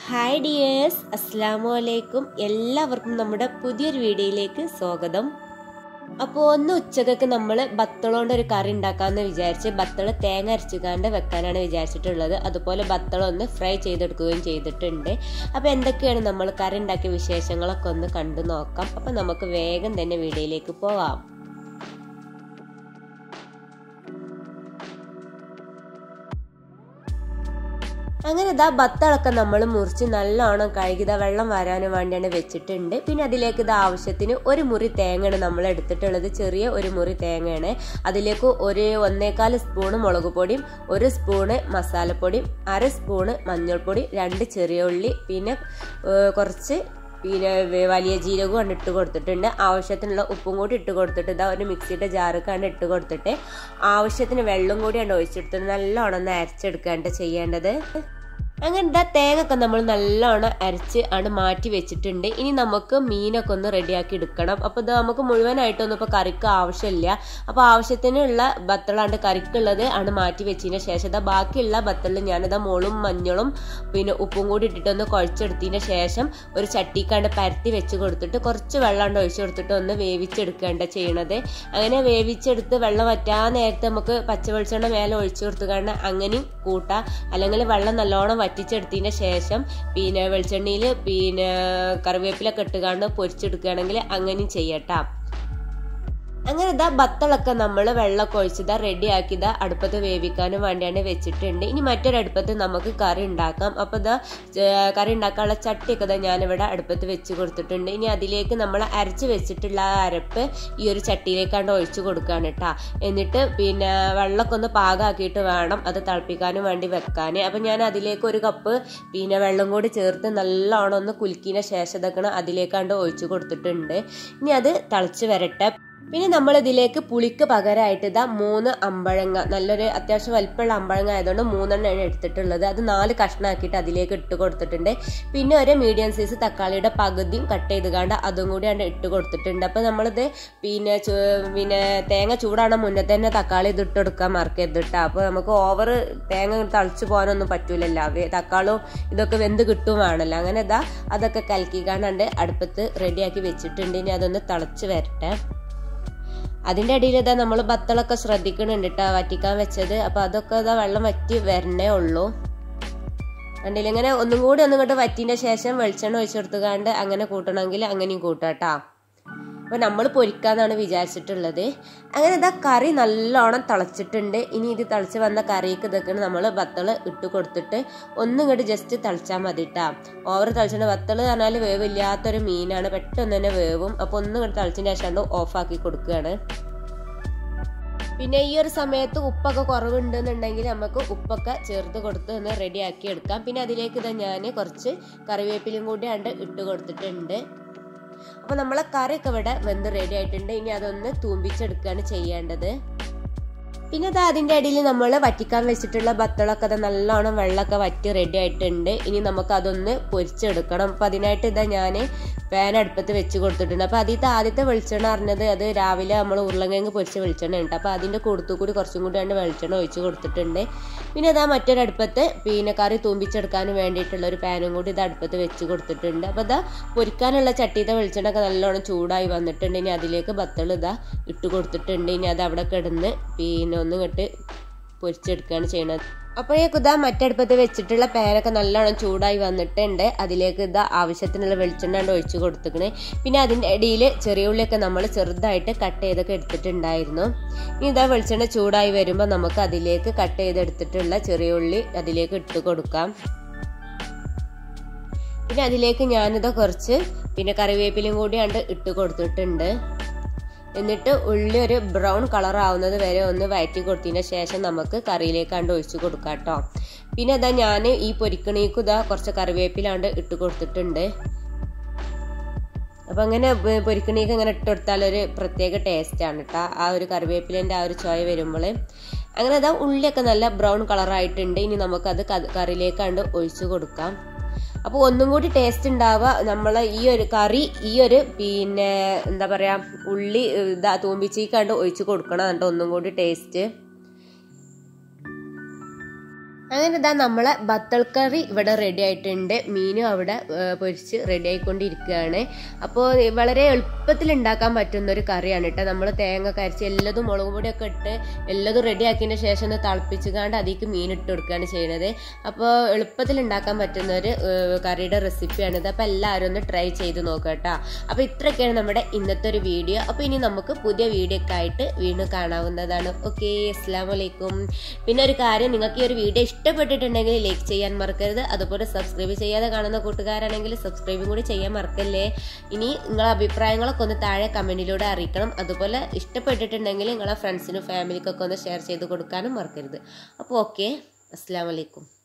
hi dears അസ്സാമു അലൈക്കും എല്ലാവർക്കും നമ്മുടെ പുതിയൊരു വീഡിയോയിലേക്ക് സ്വാഗതം അപ്പോൾ ഒന്ന് ഉച്ചക്കൊക്കെ നമ്മൾ ബത്തളോണ്ട് ഒരു കറി ഉണ്ടാക്കാമെന്ന് വിചാരിച്ച് ബത്തള തേങ്ങ അരച്ചുകാണ്ട് വെക്കാനാണ് വിചാരിച്ചിട്ടുള്ളത് അതുപോലെ ബത്തള ഒന്ന് ഫ്രൈ ചെയ്തെടുക്കുകയും ചെയ്തിട്ടുണ്ട് അപ്പോൾ എന്തൊക്കെയാണ് നമ്മൾ കറി ഉണ്ടാക്കിയ വിശേഷങ്ങളൊക്കെ ഒന്ന് കണ്ടു നോക്കാം അപ്പോൾ നമുക്ക് വേഗം തന്നെ വീഡിയോയിലേക്ക് പോവാം അങ്ങനെ ഇതാ ബത്തളൊക്കെ നമ്മൾ മുറിച്ച് നല്ലോണം കഴുകിത വെള്ളം വരാനും വേണ്ടിയാണ് വെച്ചിട്ടുണ്ട് പിന്നെ അതിലേക്ക് ഇത് ആവശ്യത്തിന് ഒരു മുറി തേങ്ങയാണ് നമ്മൾ എടുത്തിട്ടുള്ളത് ചെറിയ ഒരു മുറി തേങ്ങയാണ് അതിലേക്ക് ഒരു ഒന്നേകാൽ സ്പൂണ് മുളക് പൊടിയും ഒരു സ്പൂണ് മസാലപ്പൊടിയും അര സ്പൂണ് മഞ്ഞൾപ്പൊടി രണ്ട് ചെറിയ ഉള്ളി പിന്നെ കുറച്ച് പിന്നെ വലിയ ജീരകവും ഇട്ട് കൊടുത്തിട്ടുണ്ട് ആവശ്യത്തിനുള്ള ഉപ്പും കൂടി ഇട്ട് കൊടുത്തിട്ട് ഇതാ ഒരു മിക്സിയുടെ ജാറൊക്കെയാണ് ഇട്ട് കൊടുത്തിട്ട് ആവശ്യത്തിന് വെള്ളം കൂടിയാണ് ഒഴിച്ചെടുത്തിട്ട് നല്ലോണം ഒന്ന് അരച്ചെടുക്കാണ്ട് ചെയ്യേണ്ടത് അങ്ങനെ ഇതാ തേങ്ങൊക്കെ നമ്മൾ നല്ലോണം അരച്ച് ആണ് മാറ്റി വെച്ചിട്ടുണ്ട് ഇനി നമുക്ക് മീനൊക്കെ ഒന്ന് റെഡിയാക്കി എടുക്കണം അപ്പോൾ ഇത് നമുക്ക് മുഴുവനായിട്ടൊന്നും ഇപ്പോൾ കറിക്ക് ആവശ്യമില്ല അപ്പോൾ ആവശ്യത്തിനുള്ള ബത്തളാണ്ട് കറിക്കുള്ളത് ആണ് മാറ്റി വെച്ചതിന് ശേഷം ഇതാ ബാക്കിയുള്ള ബത്തളിൽ ഞാനിതാ മുളും മഞ്ഞളും പിന്നെ ഉപ്പും കൂടി ഇട്ടിട്ടൊന്ന് കുഴച്ചെടുത്തതിന് ശേഷം ഒരു ചട്ടിക്കാണ്ട് പരത്തി വെച്ച് കൊടുത്തിട്ട് കുറച്ച് വെള്ളം ഒഴിച്ചു കൊടുത്തിട്ട് ഒന്ന് വേവിച്ചെടുക്കേണ്ട ചെയ്യണത് അങ്ങനെ വേവിച്ചെടുത്ത് വെള്ളം വറ്റാൻ നേരത്തെ നമുക്ക് പച്ചവെളിച്ചെണ്ണ മേലെ ഒഴിച്ചു കൊടുത്തുകൊണ്ട് അങ്ങനെയും കൂട്ടാം അല്ലെങ്കിൽ വെള്ളം നല്ലോണം വറ്റിച്ചെടുത്തതിന് ശേഷം പിന്നെ വെളിച്ചെണ്ണയിൽ പിന്നെ കറിവേപ്പിലൊക്കെ ഇട്ടുകാണ്ട് പൊരിച്ചെടുക്കുകയാണെങ്കിൽ അങ്ങനെയും ചെയ്യട്ടാ അങ്ങനെ ഇതാ ബത്തളൊക്കെ നമ്മൾ വെള്ളമൊക്കെ ഒഴിച്ചതാ റെഡി ആക്കിയതാ അടുപ്പത്ത് വേവിക്കാനും വേണ്ടിയാണ് വെച്ചിട്ടുണ്ട് ഇനി മറ്റൊരടുപ്പത്ത് നമുക്ക് കറി ഉണ്ടാക്കാം അപ്പോൾ ഇതാ കറി ഉണ്ടാക്കാനുള്ള ചട്ടിയൊക്കെ ഇതാ ഞാനിവിടെ അടുപ്പത്ത് വെച്ച് കൊടുത്തിട്ടുണ്ട് ഇനി അതിലേക്ക് നമ്മൾ അരച്ച് വെച്ചിട്ടുള്ള ആ അരപ്പ് ഈ ഒരു ചട്ടിയിലേക്കാണ്ട് ഒഴിച്ചു കൊടുക്കുകയാണ് കേട്ടോ എന്നിട്ട് പിന്നെ വെള്ളമൊക്കെ ഒന്ന് പാകമാക്കിയിട്ട് വേണം അത് തിളപ്പിക്കാനും വേണ്ടി വെക്കാൻ അപ്പം ഞാൻ അതിലേക്ക് ഒരു കപ്പ് പിന്നെ വെള്ളം കൂടി ചേർത്ത് നല്ലോണം ഒന്ന് കുലുക്കിന ശേഷം ഇതൊക്കെ അതിലേക്കാണ്ട് ഒഴിച്ചു കൊടുത്തിട്ടുണ്ട് ഇനി അത് തിളച്ച് വരട്ടെ പിന്നെ നമ്മൾ ഇതിലേക്ക് പുളിക്ക് പകരമായിട്ട് ഇതാ മൂന്ന് അമ്പഴങ്ങ നല്ലൊരു അത്യാവശ്യം വലിപ്പമുള്ള അമ്പഴങ്ങ ആയതുകൊണ്ട് മൂന്നെണ്ണമാണ് എടുത്തിട്ടുള്ളത് അത് നാല് കഷ്ണമാക്കിയിട്ട് അതിലേക്ക് ഇട്ട് കൊടുത്തിട്ടുണ്ട് പിന്നെ ഒരു മീഡിയം സൈസ് തക്കാളിയുടെ പകുതിയും കട്ട് ചെയ്ത് കാണ്ട് അതും കൂടിയാണ് ഇട്ട് കൊടുത്തിട്ടുണ്ട് അപ്പോൾ നമ്മളിത് പിന്നെ പിന്നെ തേങ്ങ ചൂടാണ് മുന്നേ തന്നെ തക്കാളി ഇത് ഇട്ട് കൊടുക്കാൻ മറക്കരുത് കേട്ടോ അപ്പോൾ നമുക്ക് ഓവർ തേങ്ങ തളിച്ചു പോകാനൊന്നും പറ്റൂലല്ലോ തക്കാളിയും ഇതൊക്കെ വെന്ത് കിട്ടുവാണല്ലോ അങ്ങനെ ഇതാ അതൊക്കെ കലക്കിക്കാണ്ട് അടുപ്പത്ത് റെഡിയാക്കി വെച്ചിട്ടുണ്ട് ഇനി അതൊന്ന് തിളച്ച് വരട്ടെ അതിൻ്റെ ഇടയിൽ ഇതാ നമ്മൾ ബത്തളൊക്കെ ശ്രദ്ധിക്കുന്നുണ്ട് കേട്ടോ വറ്റിക്കാൻ വെച്ചത് അപ്പോൾ അതൊക്കെ ഇതാ വെള്ളം വറ്റി വരണേ ഉള്ളൂ കണ്ടില്ല ഇങ്ങനെ ഒന്നും കൂടി ഒന്നും ഇങ്ങോട്ട് വറ്റിൻ്റെ ശേഷം വെളിച്ചെണ്ണ ഒഴിച്ചു കൊടുത്തുകാണ്ട് അങ്ങനെ കൂട്ടണമെങ്കിൽ അങ്ങനെയും കൂട്ടാട്ടാ അപ്പോൾ നമ്മൾ പൊരിക്കാന്നാണ് വിചാരിച്ചിട്ടുള്ളത് അങ്ങനെ ഇതാ കറി നല്ലോണം തിളച്ചിട്ടുണ്ട് ഇനി ഇത് തിളച്ച് വന്ന കറിക്ക് ഇതൊക്കെ നമ്മൾ ബത്തള് ഇട്ട് കൊടുത്തിട്ട് ഒന്നും ഇങ്ങോട്ട് ജസ്റ്റ് തിളച്ചാൽ മതി കേട്ടാ ഓവർ തിളച്ചിട്ട് ബത്തള് പറഞ്ഞാൽ വേവില്ലാത്തൊരു മീനാണ് പെട്ടെന്ന് തന്നെ വേവും അപ്പോൾ ഒന്നും ഇങ്ങോട്ട് തിളച്ചതിന് ശേഷം ഓഫാക്കി കൊടുക്കുകയാണ് പിന്നെ ഈ ഒരു സമയത്ത് ഉപ്പൊക്കെ കുറവുണ്ടെന്നുണ്ടെങ്കിൽ നമുക്ക് ഉപ്പൊക്കെ ചേർത്ത് കൊടുത്ത് ഒന്ന് റെഡിയാക്കി എടുക്കാം പിന്നെ അതിലേക്ക് ഇതാ ഞാൻ കുറച്ച് കറിവേപ്പിലും കൂടി അണ്ട് ഇട്ട് കൊടുത്തിട്ടുണ്ട് അപ്പോൾ നമ്മളെ കറിയൊക്കെ ഇവിടെ വെന്ത് റെഡി ആയിട്ടുണ്ട് ഇനി അതൊന്ന് തൂമ്പിച്ചെടുക്കുകയാണ് ചെയ്യേണ്ടത് പിന്നെ അത് അതിൻ്റെ ഇടയിൽ നമ്മൾ വറ്റിക്കാൻ വെച്ചിട്ടുള്ള ബത്തളൊക്കെ അത് നല്ലോണം വെള്ളമൊക്കെ വറ്റി റെഡി ആയിട്ടുണ്ട് ഇനി നമുക്ക് അതൊന്ന് പൊരിച്ചെടുക്കണം അപ്പം അതിനായിട്ട് ഇതാ ഞാൻ പാൻ അടുപ്പത്ത് വെച്ച് കൊടുത്തിട്ടുണ്ട് അപ്പോൾ അതിൽ ആദ്യത്തെ വെളിച്ചെണ്ണ അറിഞ്ഞത് അത് രാവിലെ നമ്മൾ ഉരുളങ്കിഴങ്ങ് പൊരിച്ച വെളിച്ചെണ്ണ ഉണ്ട് അപ്പോൾ അതിൻ്റെ കൊടുത്തു കൂടി കുറച്ചും കൂടി രണ്ട് വെളിച്ചെണ്ണ ഒഴിച്ച് കൊടുത്തിട്ടുണ്ട് പിന്നെ അതാ മറ്റൊരടുപ്പത്ത് പിന്നെ കറി തൂമ്പിച്ചെടുക്കാൻ വേണ്ടിയിട്ടുള്ള ഒരു പാനും കൂടി ഇത് അടുപ്പത്ത് വെച്ച് കൊടുത്തിട്ടുണ്ട് അപ്പോൾ ഇതാ പൊരിക്കാനുള്ള ചട്ടിയുടെ വെളിച്ചെണ്ണ ഒക്കെ നല്ലോണം ചൂടായി വന്നിട്ടുണ്ട് ഇനി അതിലേക്ക് ബത്തൾ ഇതാ ഇട്ട് കൊടുത്തിട്ടുണ്ട് ഇനി അത് അവിടെ കിടന്ന് പിന്നെ ഒന്ന് ഇങ്ങോട്ട് പൊരിച്ചെടുക്കുകയാണ് ചെയ്യണത് അപ്പോഴേക്കും ഇതാ മറ്റടുപ്പത്ത് വെച്ചിട്ടുള്ള പാനൊക്കെ നല്ലോണം ചൂടായി വന്നിട്ടുണ്ട് അതിലേക്ക് ഇതാ ആവശ്യത്തിനുള്ള വെളിച്ചെണ്ണ ഒഴിച്ചു കൊടുത്തിക്കണ് പിന്നെ അതിൻ്റെ ഇടയിൽ ചെറിയ ഉള്ളിയൊക്കെ നമ്മൾ ചെറുതായിട്ട് കട്ട് ചെയ്തൊക്കെ എടുത്തിട്ടുണ്ടായിരുന്നു ഇനി ഇതാ വെളിച്ചെണ്ണ ചൂടായി വരുമ്പോൾ നമുക്ക് അതിലേക്ക് കട്ട് ചെയ്തെടുത്തിട്ടുള്ള ചെറിയ ഉള്ളി അതിലേക്ക് ഇട്ട് കൊടുക്കാം പിന്നെ അതിലേക്ക് ഞാനിതാ കുറച്ച് പിന്നെ കറിവേപ്പിലും കൂടിയാണ്ട് ഇട്ട് കൊടുത്തിട്ടുണ്ട് എന്നിട്ട് ഉള്ളി ഒരു ബ്രൗൺ കളർ ആവുന്നത് വരെ ഒന്ന് വയറ്റി കൊടുത്തതിന് ശേഷം നമുക്ക് കറിയിലേക്ക് കണ്ട് ഒഴിച്ചു കൊടുക്കാം കേട്ടോ പിന്നെ അതാ ഞാൻ ഈ പൊരിക്കണീക്കും ഇതാ കുറച്ച് കറിവേപ്പിലാണ്ട് ഇട്ട് കൊടുത്തിട്ടുണ്ട് അപ്പം അങ്ങനെ പൊരിക്കണീക്ക് അങ്ങനെ ഇട്ട് കൊടുത്താൽ ഒരു പ്രത്യേക ടേസ്റ്റാണ് കേട്ടോ ആ ഒരു കറിവേപ്പിലേൻ്റെ ആ ഒരു ചോയ വരുമ്പോൾ അങ്ങനെ അതാ ഉള്ളിയൊക്കെ നല്ല ബ്രൗൺ കളറായിട്ടുണ്ട് ഇനി നമുക്കത് കറിയിലേക്ക് കണ്ട് ഒഴിച്ചു കൊടുക്കാം അപ്പോൾ ഒന്നും കൂടി ടേസ്റ്റ് ഉണ്ടാവുക നമ്മൾ ഈ ഒരു കറി ഈ ഒരു പിന്നെ എന്താ പറയുക ഉള്ളി ഇതാ തൂമ്പിച്ചീക്കാണ്ട് ഒഴിച്ച് കൊടുക്കണം എന്നിട്ട് ഒന്നും കൂടി ടേസ്റ്റ് അങ്ങനെ ഇതാ നമ്മളെ ബത്തൾ കറി ഇവിടെ റെഡി ആയിട്ടുണ്ട് മീനും അവിടെ ഏ, പൊരിച്ച് റെഡി ആയിക്കൊണ്ടിരിക്കുകയാണ് അപ്പോൾ വളരെ എളുപ്പത്തിൽ ഉണ്ടാക്കാൻ പറ്റുന്ന ഒരു കറിയാണ് കേട്ടോ നമ്മൾ തേങ്ങ കരച്ച് എല്ലാതും മുളക് പൊടിയൊക്കെ ഇട്ട് എല്ലാതും റെഡി ആക്കിയതിന് ശേഷം ഒന്ന് തിളപ്പിച്ചുകാണ്ട് അതിലേക്ക് മീൻ ഇട്ട് കൊടുക്കുകയാണ് ചെയ്യുന്നത് അപ്പോൾ എളുപ്പത്തിൽ ഉണ്ടാക്കാൻ പറ്റുന്ന ഒരു ഏ, കറിയുടെ റെസിപ്പിയാണിത് അപ്പോൾ എല്ലാവരും ഒന്ന് ട്രൈ ചെയ്ത് നോക്കുക കേട്ടോ അപ്പോൾ ഇത്രയൊക്കെയാണ് നമ്മുടെ ഇന്നത്തെ ഒരു വീഡിയോ അപ്പോൾ ഇനി നമുക്ക് പുതിയ വീഡിയോ ഒക്കെ ആയിട്ട് വീണ്ടും കാണാവുന്നതാണ് ഓക്കെ അസ്സാം വലൈക്കും പിന്നെ ഒരു കാര്യം നിങ്ങൾക്ക് ഈ ഒരു വീഡിയോ ഇഷ്ടപ്പെട്ടിട്ടുണ്ടെങ്കിൽ ലൈക്ക് ചെയ്യാൻ മറക്കരുത് അതുപോലെ സബ്സ്ക്രൈബ് ചെയ്യാതെ കാണുന്ന കൂട്ടുകാരാണെങ്കിൽ സബ്സ്ക്രൈബും കൂടി ചെയ്യാൻ മറക്കല്ലേ ഇനി നിങ്ങളെ അഭിപ്രായങ്ങളൊക്കെ ഒന്ന് താഴെ കമന്റിലൂടെ അറിയിക്കണം അതുപോലെ ഇഷ്ടപ്പെട്ടിട്ടുണ്ടെങ്കിൽ നിങ്ങളെ ഫ്രണ്ട്സിനും ഫാമിലിക്കൊക്കെ ഒന്ന് ഷെയർ ചെയ്ത് കൊടുക്കാനും മറക്കരുത് അപ്പോൾ ഓക്കെ അസ്സാം വലൈക്കും